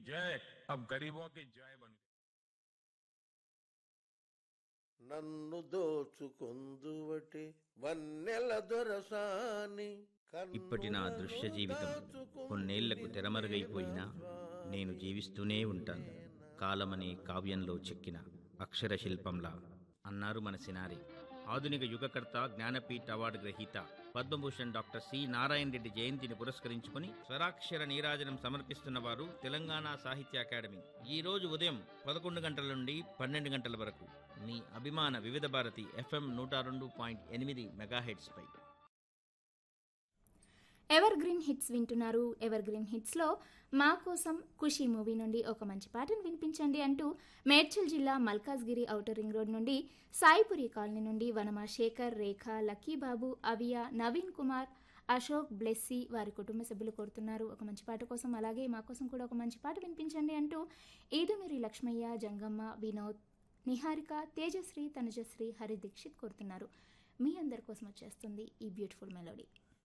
जय अब गरीबों की जय बन गई నన్ను దోచుకొందువటి వన్నెల దొరసాని ఇప్పటి నా దృశ్య జీవితం కొన్నేళ్లకు తెరమరుగైపోయినా నేను జీవిస్తూనే ఉంటాను కాలమనే కావ్యంలో చెక్కిన అక్షర శిల్పంలా అన్నారు మన సినారి ఆధునిక యుగకర్త జ్ఞానపీఠ అవార్డు గ్రహీత పద్మభూషణ్ డాక్టర్ సి నారాయణ రెడ్డి జయంతిని పురస్కరించుకుని స్వరాక్షర నీరాజనం సమర్పిస్తున్న వారు తెలంగాణ సాహిత్య అకాడమీ ఈ రోజు ఉదయం పదకొండు గంటల నుండి పన్నెండు గంటల వరకు మీ అభిమాన వివిధ భారతి ఎఫ్ఎం నూట రెండు పాయింట్ ఎనిమిది మెగాహెడ్స్ పై ఎవర్ గ్రీన్ హిట్స్ వింటున్నారు ఎవర్ గ్రీన్ హిట్స్లో మా కోసం ఖుషి మూవీ నుండి ఒక మంచి పాటను వినిపించండి అంటూ మేడ్చల్ జిల్లా మల్కాజ్గిరి ఔటర్ రింగ్ రోడ్ నుండి సాయిపురి కాలనీ నుండి వనమా శేఖర్ రేఖ లక్కీబాబు అవియా నవీన్ కుమార్ అశోక్ బ్లెస్సీ వారి కుటుంబ సభ్యులు కోరుతున్నారు ఒక మంచి పాట కోసం అలాగే మా కోసం కూడా ఒక మంచి పాట వినిపించండి అంటూ ఈదుమిరి లక్ష్మయ్య జంగమ్మ వినోద్ నిహారిక తేజశ్రీ తనుజశ్రీ హరి దీక్షిత్ కోరుతున్నారు మీ అందరి కోసం వచ్చేస్తుంది ఈ బ్యూటిఫుల్ మెలోడీ